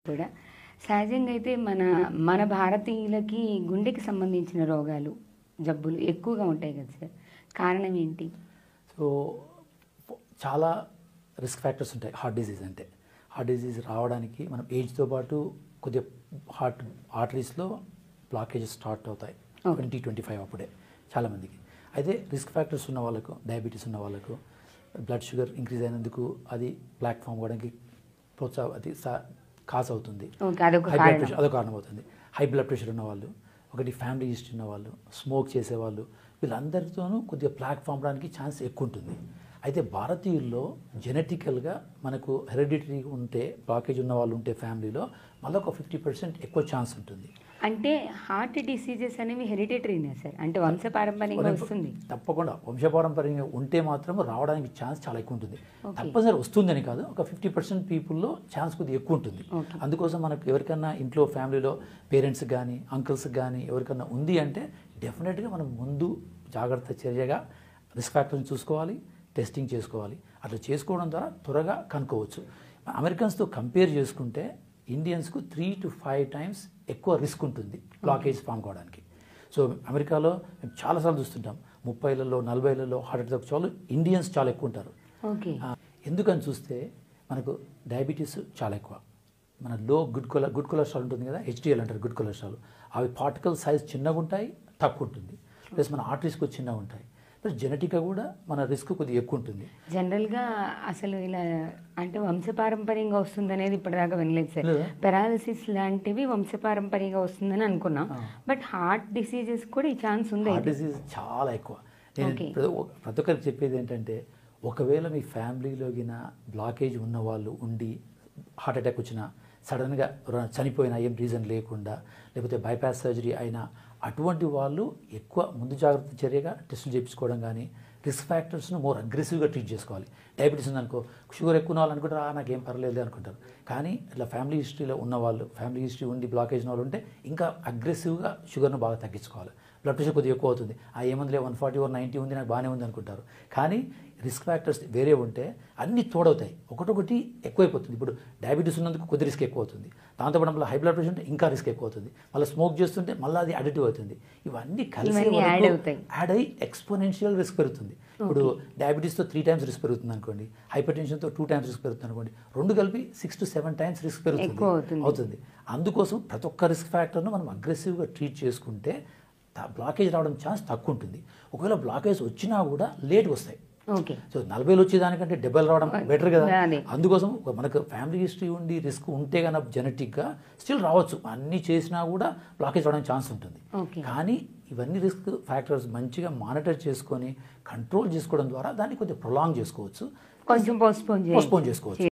కూడా సహజంగా అయితే మన మన భారతీయులకి గుండెకి సంబంధించిన రోగాలు జబ్బులు ఎక్కువగా ఉంటాయి కదా సార్ కారణం ఏంటి సో చాలా రిస్క్ ఫ్యాక్టర్స్ ఉంటాయి హార్ట్ డిసీజ్ అంటే హార్ట్ డిసీజ్ రావడానికి మనం ఏజ్తో పాటు కొద్దిగా హార్ట్ ఆర్టరీస్లో బ్లాకేజెస్ స్టార్ట్ అవుతాయి Okay. ట్వంటీ ట్వంటీ ఫైవ్ అప్పుడే చాలామందికి అయితే రిస్క్ ఫ్యాక్టర్స్ ఉన్న వాళ్ళకు డయాబెటీస్ ఉన్న వాళ్ళకు బ్లడ్ షుగర్ ఇంక్రీజ్ అయినందుకు అది ప్లాట్ఫామ్ అవ్వడానికి ప్రోత్సాహ అది కాజ్ అవుతుంది ఓకే అదొక హై బ్లడ్ కారణం ప్రెషర్ అదో కారణం అవుతుంది హై బ్లడ్ ప్రెషర్ ఉన్న వాళ్ళు ఒకటి ఫ్యామిలీ హిస్టరీ ఉన్న వాళ్ళు స్మోక్ చేసేవాళ్ళు వీళ్ళందరితోనూ కొద్దిగా ప్లాట్ఫామ్ అవడానికి ఛాన్స్ ఎక్కువ ఉంటుంది అయితే భారతీయుల్లో జెనెటికల్గా మనకు హెరిడిటరీ ఉంటే బ్లాకేజ్ ఉన్న వాళ్ళు ఉంటే ఫ్యామిలీలో మళ్ళీ ఒక ఫిఫ్టీ పర్సెంట్ ఎక్కువ ఛాన్స్ ఉంటుంది అంటే హార్ట్ డిసీజెస్ అనేవి హెరిటేటరీనే సార్ అంటే వంశపారంపర్యంగా వస్తుంది తప్పకుండా వంశపారంపర్యంగా ఉంటే మాత్రం రావడానికి ఛాన్స్ చాలా ఎక్కువ ఉంటుంది Okay. తప్పనిసరి వస్తుందని కాదు ఒక ఫిఫ్టీ పర్సెంట్ పీపుల్లో ఛాన్స్ కొద్దిగా ఎక్కువ ఉంటుంది Okay. అందుకోసం మనకు ఎవరికన్నా ఇంట్లో ఫ్యామిలీలో పేరెంట్స్ కానీ అంకుల్స్ కానీ ఎవరికన్నా ఉంది అంటే డెఫినెట్గా మనం ముందు జాగ్రత్త చర్యగా రిస్క్ ఫ్యాక్టర్ని చూసుకోవాలి టెస్టింగ్ చేసుకోవాలి అట్లా చేసుకోవడం ద్వారా త్వరగా కనుక్కోవచ్చు అమెరికన్స్తో కంపేర్ చేసుకుంటే ఇండియన్స్కు త్రీ టు ఫైవ్ టైమ్స్ ఎక్కువ రిస్క్ ఉంటుంది బ్లాకేజ్ ఫామ్ కావడానికి సో అమెరికాలో మేము చాలాసార్లు చూస్తుంటాం ముప్పైలలో నలభైలలో హార్ట్ అటాక్ చాలా ఇండియన్స్ చాలా ఎక్కువ ఉంటారు ఓకే ఆ, ఎందుకని చూస్తే మనకు డయాబెటీస్ చాలా ఎక్కువ మన లో గుడ్ కొల గుడ్ కొలెస్ట్రాల్ ఉంటుంది కదా హెచ్డిఎల్ అంటారు గుడ్ కొలెస్ట్రాల్ అవి పార్టికల్ సైజ్ చిన్నగా ఉంటాయి తక్కువ ఉంటుంది ప్లస్ మన ఆర్టరీస్ కూడా చిన్నగా ఉంటాయి ప్లస్ జెనెటిక్గా కూడా మన రిస్క్ కొద్దిగా ఎక్కువ ఉంటుంది జనరల్గా అసలు ఇలా అంటే వంశపారంపర్యంగా వస్తుంది అనేది ఇప్పటిదాకా వినలేదు సార్ లేదా? పెరాలసిస్ లాంటివి వంశపారంపర్యంగా వస్తుందని అనుకున్నాం ఆ. బట్ హార్ట్ డిసీజెస్ కూడా ఈ ఛాన్స్ ఉంది హార్ట్ డిసీజ్ చాలా ఎక్కువ నేను Okay. ప్రతి ఒక్క- ప్రతి ఒక్కరికి చెప్పేది ఏంటంటే ఒకవేళ మీ ఫ్యామిలీలో గిన బ్లాకేజ్ ఉన్న వాళ్ళు ఉండి హార్ట్ అటాక్ వచ్చినా సడన్గా ర- చనిపోయినా ఏం రీజన్ లేకుండా లేకపోతే బైపాస్ సర్జరీ అయినా అటువంటి వాళ్ళు ఎక్కువ ముందు జాగ్రత్త చర్యగా టెస్టులు చేయించుకోవడం కానీ రిస్క్ ఫ్యాక్టర్స్ను మోర్ అగ్రెసివ్గా ట్రీట్ చేసుకోవాలి డయాబెటీస్ ఉందనుకో షుగర్ ఎక్కువ ఉన్న వాళ్ళు అనుకుంటారు "ఆ, నాకేం పర్లేదు అనుకుంటారు కానీ ఇట్లా ఫ్యామిలీ హిస్టరీలో ఉన్న వాళ్ళు ఫ్యామిలీ హిస్టరీ ఉండి బ్లాకేజ్ ఉన్న వాళ్ళు ఉంటే ఇంకా అగ్రెసివ్గా షుగర్ను బాగా తగ్గించుకోవాలి బ్లడ్ ప్రెషర్ కొద్దిగా ఎక్కువ అవుతుంది ఆ ఏమందిలే వన్ ఫార్టీ వన్ నైంటీ ఉంది నాకు బాగానే ఉంది అనుకుంటారు కానీ రిస్క్ ఫ్యాక్టర్స్ వేరే ఉంటే అన్నీ తోడవుతాయి ఒకటొకటి ఎక్కువైపోతుంది ఇప్పుడు డయాబెటీస్ ఉన్నందుకు కొద్ది రిస్క్ ఎక్కువ అవుతుంది దాంతోపాటు మళ్ళీ హై బ్లడ్ ప్రెషర్ ఉంటే ఇంకా రిస్క్ ఎక్కువ అవుతుంది మళ్ళీ స్మోక్ చేస్తుంటే మళ్ళీ అది అడిటివ్ అవుతుంది ఇవన్నీ కలిసి ఇవన్నీ add అవుతాయి. యాడ్ అయ్యి ఎక్స్పోనెన్షియల్ రిస్క్ పెరుగుతుంది ఇప్పుడు డయాబెటీస్తో త్రీ టైమ్స్ రిస్క్ పెరుగుతుంది అనుకోండి హైపర్ టెన్షన్తో టూ టైమ్స్ రిస్క్ పెరుగుతుంది అనుకోండి రెండు కలిపి six to seven times risk పెరుగుతుంది ఎక్కువ అవుతుంది. అవుతుంది అందుకోసం ప్రతి ఒక్క రిస్క్ ఫ్యాక్టర్ను మనం అగ్రెసివ్గా ట్రీట్ చేసుకుంటే త- బ్లాకేజ్ రావడం ఛాన్స్ తక్కువ ఉంటుంది ఒకవేళ బ్లాకేజ్ వచ్చినా కూడా లేట్ వస్తాయి ఓకే సో నలభైలు వచ్చేదానికంటే డెబ్బైలు రావడం బెటర్ కదా అదే. అందుకోసం ఒక మనకు ఫ్యామిలీ హిస్టరీ ఉండి రిస్క్ ఉంటే కనుక జెనెటిక్గా స్టిల్ రావచ్చు అన్నీ చేసినా కూడా బ్లాకేజ్ రావడానికి ఛాన్స్ ఉంటుంది ఓకే కానీ ఇవన్నీ రిస్క్ ఫ్యాక్టర్స్ మంచిగా మానిటర్ చేసుకొని కంట్రోల్ చేసుకోవడం ద్వారా దాన్ని కొద్దిగా ప్రొలాంగ్ చేసుకోవచ్చు కొంచెం పోస్ట్పోన్ పోస్ట్పోన్ చేసుకోవచ్చు